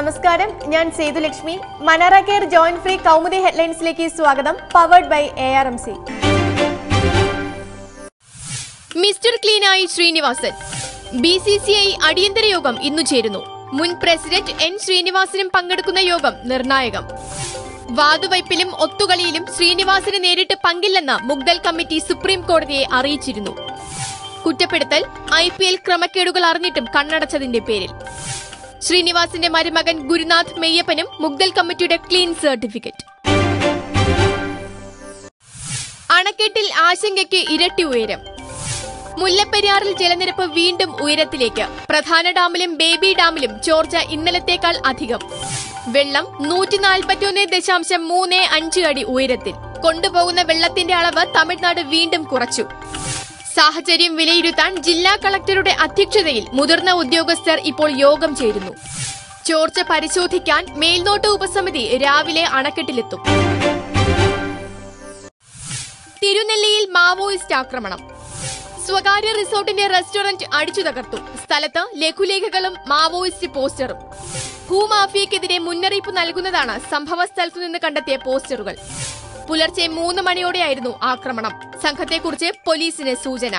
നമസ്കാരം ഞാൻ Sethulakshmi Manara care joint free Kaumudi ഹെഡ്ലൈൻസിലേക്ക് സ്വാഗതം powered by A R M C mister ക്ലീനായി Sreenivasan B C C I അടിയന്തര യോഗം ഇന്നു ചേരുന്നു മുൻ പ്രസിഡന്റ് എൻ ശ്രീനിവാസനും പങ്കെടുക്കുന്ന യോഗം നിർണായകം വാതുവയ്പിലും ഒത്തുകളിയിലും ശ്രീനിവാസന് നേരിട്ട് പങ്കില്ലെന്ന് മുഗ്ദൽ കമ്മിറ്റി സുപ്രീം കോടതിയെ അറിയിച്ചിരുന്നു കുറ്റപ്പെടുത്തൽ ഐ പി എൽ ക്രമക്കേടുകൾ അറിഞ്ഞിട്ടും കണ്ണടച്ചതിന്റെ പേരിൽ ശ്രീനിവാസിന്റെ മരുമകൻ ഗുരുനാഥ് മെയ്യപ്പനും മുഗ്ദൽ കമ്മിറ്റിയുടെ ക്ലീൻ സർട്ടിഫിക്കറ്റ് അണക്കെട്ടിൽ ആശങ്കയ്ക്ക് ഇരട്ടി ഉയരം മുല്ലപ്പെരിയാറിൽ ജലനിരപ്പ് വീണ്ടും ഉയരത്തിലേക്ക് പ്രധാന ഡാമിലും ബേബി ഡാമിലും ചോർച്ച ഇന്നലത്തേക്കാൾ അധികം വെള്ളം നൂറ്റി നാൽപ്പത്തിയൊന്ന് ദശാംശം മൂന്ന് അഞ്ച് അടി ഉയരത്തിൽ കൊണ്ടുപോകുന്ന വെള്ളത്തിന്റെ അളവ് തമിഴ്നാട് വീണ്ടും കുറച്ചു സാഹചര്യം വിലയിരുത്താൻ ജില്ലാ കളക്ടറുടെ അധ്യക്ഷതയിൽ മുതിർന്ന ഉദ്യോഗസ്ഥർ ഇപ്പോൾ യോഗം ചേരുന്നു ചോർച്ച പരിശോധിക്കാൻ മേൽനോട്ട ഉപസമിതി രാവിലെ അണക്കെട്ടിലെത്തും തിരുനെല്ലിയിൽ മാവോയിസ്റ്റ് ആക്രമണം സ്വകാര്യ റിസോർട്ടിന്റെ റെസ്റ്റോറന്റ് അടിച്ചു തകർത്തു സ്ഥലത്ത് ലഘുലേഖകളും മാവോയിസ്റ്റ് പോസ്റ്ററും ഭൂമാഫിയക്കെതിരെ മുന്നറിയിപ്പ് നൽകുന്നതാണ് സംഭവ സ്ഥലത്തു നിന്ന് കണ്ടെത്തിയ പോസ്റ്ററുകൾ പുലർച്ചെ മൂന്ന് മണിയോടെയായിരുന്നു ആക്രമണം സംഘത്തെക്കുറിച്ച് പോലീസിന് സൂചന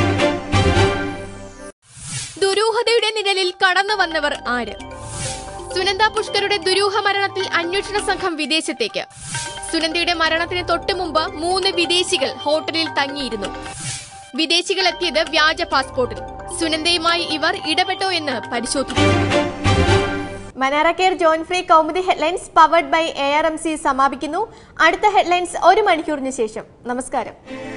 ദുരൂഹതയുടെ നിഴലിൽ കടന്നു വന്നവർ ആര് സുനന്ദ പുഷ്കറുടെ ദുരൂഹ മരണത്തിൽ അന്വേഷണ സംഘം വിദേശത്തേക്ക് സുനന്ദയുടെ മരണത്തിന് തൊട്ടു മുമ്പ് മൂന്ന് വിദേശികൾ ഹോട്ടലിൽ തങ്ങിയിരുന്നു വിദേശികൾ എത്തിയത് വ്യാജ പാസ്പോർട്ടിൽ സുനന്ദയുമായി ഇവർ ഇടപെട്ടോ എന്ന് പരിശോധിക്കും Manara care joint free Kaumudi headlines powered by A R M C സമാപിക്കുന്നു അടുത്ത ഹെഡ്ലൈൻസ് ഒരു മണിക്കൂറിന് ശേഷം നമസ്കാരം